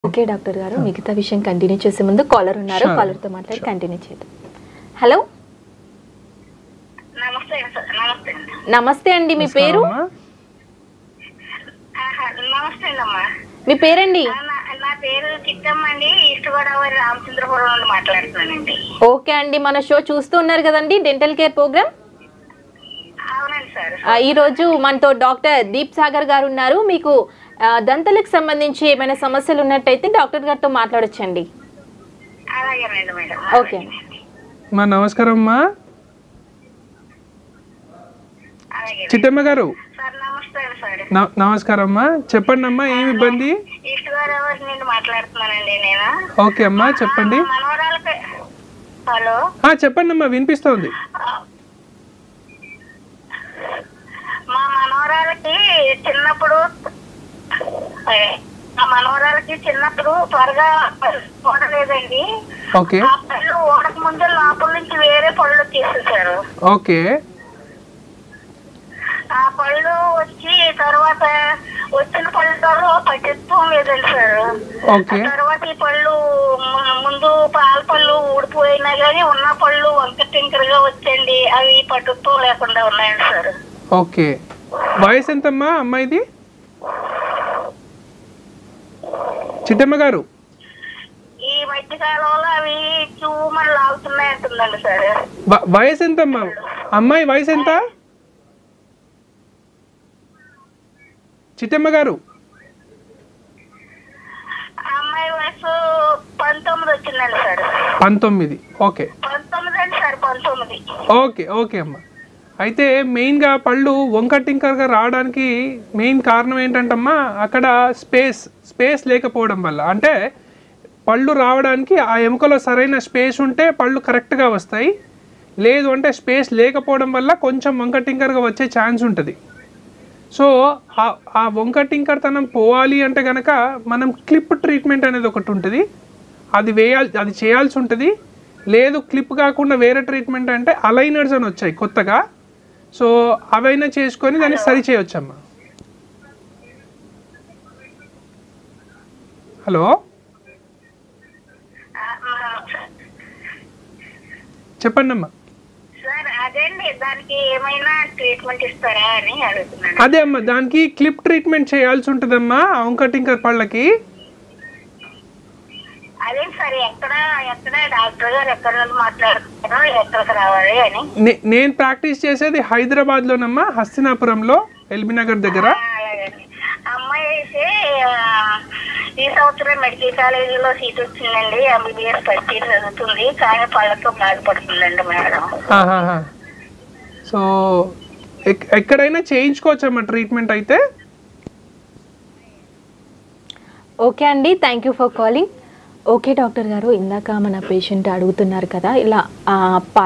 Okay doctor గారు మిగతా విషయం కంటిన్యూ చేసే ముందు కాలర్ ఉన్నారు Sure. కాలర్ తో మాట్లాడి కంటిన్యూ చేద్దాం హలో నమస్తే సార్ నమస్తే అండి నమస్తే అండి మీ పేరు నమస్కారం అమ్మా. ఆహా, నమస్తే అండి అమ్మా మీ పేరండి ఆ, నా- నా పేరు చిట్టమ్మ అండి ఈస్ట్ గోదావరి రామచంద్రపురం నుండి మాట్లాడుతున్నానండి ఓకే అండి మన షో చూస్తూ ఉన్నారు కదండి డెంటల్ కేర్ ప్రోగ్రామ్ అవునండి సార్ ఆ, ఈ రోజు మనతో డాక్టర్ దీప్ సాగర్ గారు ఉన్నారు మీకు ఆ, దంతలకు సంబంధించి ఏమైనా సమస్యలు ఉన్నట్టయితే డాక్టర్ గారితో మాట్లాడొచ్చండి అలాగేనండి మేడం ఓకే మా నమస్కారం అమ్మా అలాగే చిట్టమ్మ గారు సార్ నమస్తే సార్ న- నమస్కారం అమ్మా చెప్పండి అమ్మా ఏమి ఇబ్బంది ఈస్ట్ గోదావరి నుండి మాట్లాడుతున్నానండి నేను ఓకే అమ్మా చెప్పండి మా మనవరాలకి హలో ఆ, చెప్పండి అమ్మా వినిపిస్తోంది మా మనవరాలకి చిన్నప్పుడు ఏ, మా మనవరాలకి చిన్నప్పుడు త్వరగా ఓడలేదండి ఓకే ఆ పళ్ళు ఓడక ముందే లోపల నుంచి వేరే పళ్ళు తీసేశారు ఓకే ఆ పళ్ళు వచ్చి తర్వాత వచ్చిన పళ్ళలో పట్టిత్వం లేదండి సార్ ఓకే ఆ తర్వాత ఈ పళ్ళు ము- ముందు పాల పళ్ళు ఊడిపోయినా కానీ ఉన్న పళ్ళు వంక టింకరగా వచ్చండి అవి పట్టుత్వం లేకుండా ఉన్నాయండి సార్ ఓకే వయసు ఎంతమ్మా అమ్మాయిది చిట్టమ్మ గారు ఈ మధ్య కాలంలో అవి చూమని లాగుతున్నాయి అంటుందండి సార్ వ- వయసు ఎంతమ్మా అమ్మాయి వయసు ఎంత చిట్టమ్మ గారు ఆ అమ్మాయి వయసు పంతొమ్మిది వచ్చిందండి సార్ పంతొమ్మిది ఓకే పంతొమ్మిది అండి సార్ పంతొమ్మిది ఓకే ఓకే అమ్మ అయితే మెయిన్గా పళ్ళు వంక టింకర్గా రావడానికి మెయిన్ కారణం ఏంటంటమ్మా అక్కడ స్పేస్ స్పేస్ లేకపోవడం వల్ల అంటే పళ్ళు రావడానికి ఆ ఎముకలో సరైన స్పేస్ ఉంటే పళ్ళు కరెక్ట్గా వస్తాయి లేదు అంటే స్పేస్ లేకపోవడం వల్ల కొంచెం వంక టింకర్గా వచ్చే ఛాన్స్ ఉంటుంది సో ఆ- ఆ వంక టింకర్తనం పోవాలి అంటే కనుక మనం క్లిప్ ట్రీట్మెంట్ అనేది ఒకటి ఉంటుంది అది వేయాలి అది చేయాల్సి ఉంటుంది లేదు క్లిప్ కాకుండా వేరే ట్రీట్మెంట్ అంటే అలైనర్స్ అని వచ్చాయి కొత్తగా సో అవైనా చేసుకొని దాన్ని సరి చేయొచ్చమ్మా హలో ఆ, ఆ, చెప్పండి అమ్మా సార్ అదేండి దానికి ఏమైనా ట్రీట్మెంట్ ఇస్తారా అని అడుగుతున్నాను అదే అమ్మా దానికి క్లిప్ ట్రీట్మెంట్ చేయాల్సి ఉంటుందమ్మా ఆ వంక టింకర్ పళ్ళకి అదే సార్ ఎక్కడ ఎక్కడ డాక్టర్ గారు ఎక్కడ నుండి మాట్లాడుతున్నారో ఎక్కడికి రావాలి అని నే- నేను ప్రాక్టీస్ చేసేది హైదరాబాద్లోనమ్మా హస్తినాపురంలో ఎల్బీ నగర్ దగ్గర ఆ, అలాగండి అమ్మాయి అయితే ఆ, ఈ సంవత్సరం మెడికల్ కాలేజీలో సీట్ వచ్చిందండి ఎంబీబీఎస్ ఫస్ట్ ఇయర్ చదువుతుంది కానీ పళ్ళతో బాధపడుతుందండి మేడం ఆహాహా. సో ఎక్- ఎక్కడైనా చేయించుకోవచ్చమ్మా ట్రీట్మెంట్ అయితే ఓకే అండి thank you for calling okay doctor గారు ఇందాక మన పేషెంట్ అడుగుతున్నారు కదా ఇలా ఆ,